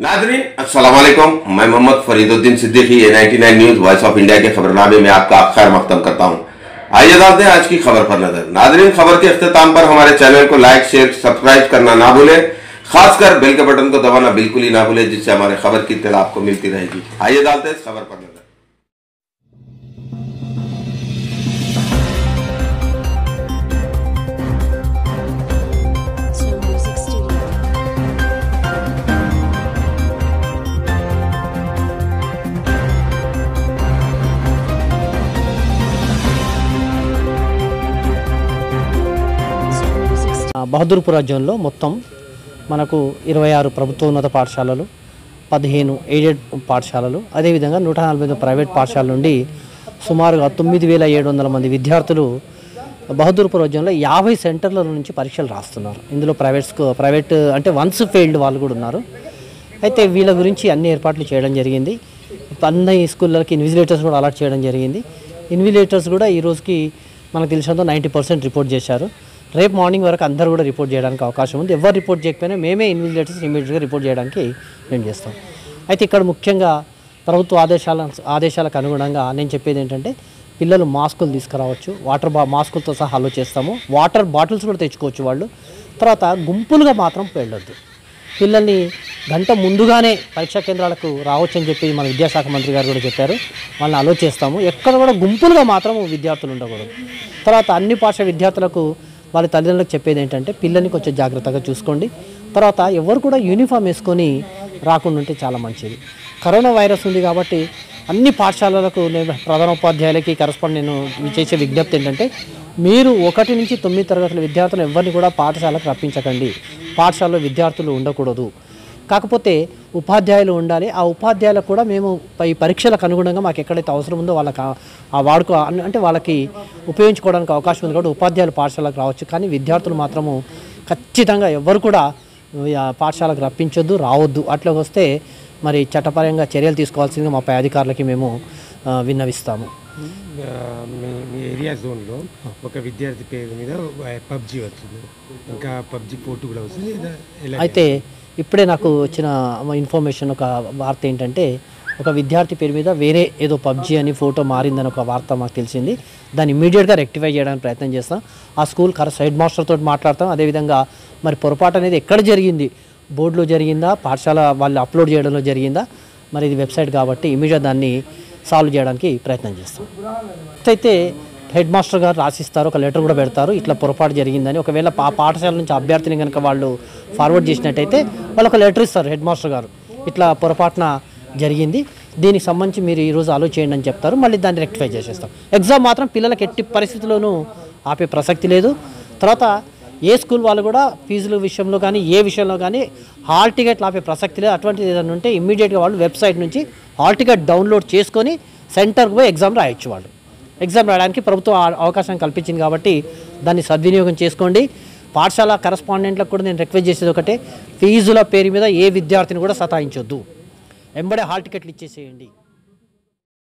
नाजरीन अस्सलाम वालेकुम मैं Mohammad Fariduddin Siddiqui A 99 news voice of India के खबरनामे में आपका खैर मकदम करता हूं आइए डालते हैं आज की खबर पर नजर नाजरीन खबर के अख्ताम पर हमारे चैनल को लाइक शेयर सब्सक्राइब करना ना भूलें खासकर बेल के बटन को दबाना बिल्कुल ही ना भूलें जिससे हमारे खबर की इतला आपको मिलती रहेगी आइए डालते हैं इस खबर पर नजर Slow Music Studio. Slow Music Studio. ఆ, బహదూర్పుర జోన్లో మొత్తం మనకు ఇరవై ఆరు ప్రభుత్వోన్నత పాఠశాలలు పదిహేను ఎయిడెడ్ పాఠశాలలు అదేవిధంగా నూట నలభై ఐదు ప్రైవేట్ పాఠశాలల నుండి సుమారుగా తొమ్మిది వేల ఏడు వందల మంది విద్యార్థులు బహదూర్పుర జోన్లో యాభై సెంటర్ల నుంచి పరీక్షలు రాస్తున్నారు ఇందులో ప్రైవేట్ స్కూ ప్రైవేట్ అంటే వన్స్ ఫెయిల్డ్ వాళ్ళు కూడా ఉన్నారు అయితే వీళ్ళ గురించి అన్ని ఏర్పాట్లు చేయడం జరిగింది అన్ని స్కూళ్ళకి ఇన్విజిలేటర్స్ కూడా అలాట్ చేయడం జరిగింది ఇన్విజిలేటర్స్ కూడా ఈ రోజుకి మనకు తెలిసినంత నైంటీ పర్సెంట్ రిపోర్ట్ చేశారు రేపు మార్నింగ్ వరకు అందరూ కూడా రిపోర్ట్ చేయడానికి అవకాశం ఉంది ఎవరు రిపోర్ట్ చేయకపోయినా మేమే ఇన్విజిలేటర్స్ ఇమీడియట్గా రిపోర్ట్ చేయడానికి మేము చేస్తాం అయితే ఇక్కడ ముఖ్యంగా ప్రభుత్వ ఆదేశాల ఆదేశాలకు అనుగుణంగా నేను చెప్పేది ఏంటంటే పిల్లలు మాస్కులు తీసుకురావచ్చు వాటర్ బా మాస్కులతో సహా అలో చేస్తాము వాటర్ బాటిల్స్ కూడా తెచ్చుకోవచ్చు వాళ్ళు తర్వాత గుంపులుగా మాత్రం వెళ్ళొద్దు పిల్లల్ని గంట ముందుగానే పరీక్షా కేంద్రాలకు రావచ్చని చెప్పి మన విద్యాశాఖ మంత్రి గారు కూడా చెప్పారు వాళ్ళని అలో చేస్తాము ఎక్కడ కూడా గుంపులుగా మాత్రం విద్యార్థులు ఉండకూడదు తర్వాత అన్ని పాఠ విద్యార్థులకు వాళ్ళ తల్లిదండ్రులకు చెప్పేది ఏంటంటే పిల్లల్ని కొంచెం జాగ్రత్తగా చూసుకోండి తర్వాత ఎవరు కూడా యూనిఫామ్ వేసుకొని రాకుండా ఉంటే చాలా మంచిది కరోనా వైరస్ ఉంది కాబట్టి అన్ని పాఠశాలలకు నేను ప్రధానోపాధ్యాయులకి కరస్పాండ్ నేను చేసే విజ్ఞప్తి ఏంటంటే మీరు ఒకటి నుంచి తొమ్మిది తరగతుల విద్యార్థులు ఎవరిని కూడా పాఠశాలకు రప్పించకండి పాఠశాలలో విద్యార్థులు ఉండకూడదు కాకపోతే ఉపాధ్యాయులు ఉండాలి ఆ ఉపాధ్యాయులకు కూడా మేము ఈ పరీక్షలకు అనుగుణంగా మాకు ఎక్కడైతే అవసరం ఉందో వాళ్ళకి ఆ- ఆ వాడుకో అన్- అంటే వాళ్ళకి ఉపయోగించుకోవడానికి అవకాశం ఉంది కాబట్టి ఉపాధ్యాయులు పాఠశాలకు రావచ్చు కానీ విద్యార్థులు మాత్రము ఖచ్చితంగా ఎవరు కూడా ఆ పాఠశాలకు రప్పించొద్దు రావద్దు అట్లా వస్తే మరి చట్టపరంగా చర్యలు తీసుకోవాల్సిందిగా మా పై అధికారులకి మేము ఆ, విన్నవిస్తాము ఆ, మీ మీ ఏరియా జోన్లో ఒక విద్యార్థి పేరు మీద పబ్జి వచ్చింది ఇంకా పబ్జి పోటీ కూడా వస్తుంది ఇలా ఎలా అయితే ఇప్పుడే నాకు వచ్చిన ఇన్ఫర్మేషన్ ఒక వార్త ఏంటంటే ఒక విద్యార్థి పేరు మీద వేరే ఏదో పబ్జి అని ఫోటో మారిందని ఒక వార్త మాకు తెలిసింది దాన్ని ఇమీడియట్గా రెక్టిఫై చేయడానికి ప్రయత్నం చేస్తాం ఆ స్కూల్ కరెక్ట్ సైడ్ మాస్టర్ తోటి మాట్లాడతాం అదేవిధంగా మరి పొరపాటు అనేది ఎక్కడ జరిగింది బోర్డులో జరిగిందా పాఠశాల వాళ్ళు అప్లోడ్ చేయడంలో జరిగిందా మరి ఇది వెబ్సైట్ కాబట్టి ఇమీడియట్ దాన్ని సాల్వ్ చేయడానికి ప్రయత్నం చేస్తాం అయితే హెడ్ మాస్టర్ గారు రాసిస్తారు ఒక లెటర్ కూడా పెడతారు ఇట్లా పొరపాటు జరిగిందని ఒకవేళ ఆ పాఠశాల నుంచి అభ్యర్థిని కనుక వాళ్ళు ఫార్వర్డ్ చేసినట్టయితే వాళ్ళు ఒక లెటర్ ఇస్తారు హెడ్ మాస్టర్ గారు ఇట్లా పొరపాటున జరిగింది దీనికి సంబంధించి మీరు ఈరోజు ఆలో చేయండి అని చెప్తారు మళ్ళీ దాన్ని రెక్టిఫై చేసేస్తాం ఎగ్జామ్ మాత్రం పిల్లలకి ఎట్టి పరిస్థితుల్లోనూ ఆపే ప్రసక్తి లేదు తర్వాత ఏ స్కూల్ వాళ్ళు కూడా ఫీజుల విషయంలో కానీ ఏ విషయంలో కానీ హాల్ టికెట్లు ఆపే ప్రసక్తి లేదు అటువంటిది ఏదైనా ఉంటే ఇమ్మీడియట్గా వాళ్ళు వెబ్సైట్ నుంచి హాల్ టికెట్ డౌన్లోడ్ చేసుకొని సెంటర్కి పోయి ఎగ్జామ్ రాయొచ్చు వాళ్ళు ఎగ్జామ్ రాయడానికి ప్రభుత్వం ఆ- అవకాశం కల్పించింది కాబట్టి దాన్ని సద్వినియోగం చేసుకోండి పాఠశాల కరస్పాండెంట్లకు కూడా నేను రిక్వెస్ట్ చేసేది ఒకటే ఫీజుల పేరు మీద ఏ విద్యార్థిని కూడా సతాయించొద్దు వెంబడే హాల్ టికెట్లు ఇచ్చేసేయండి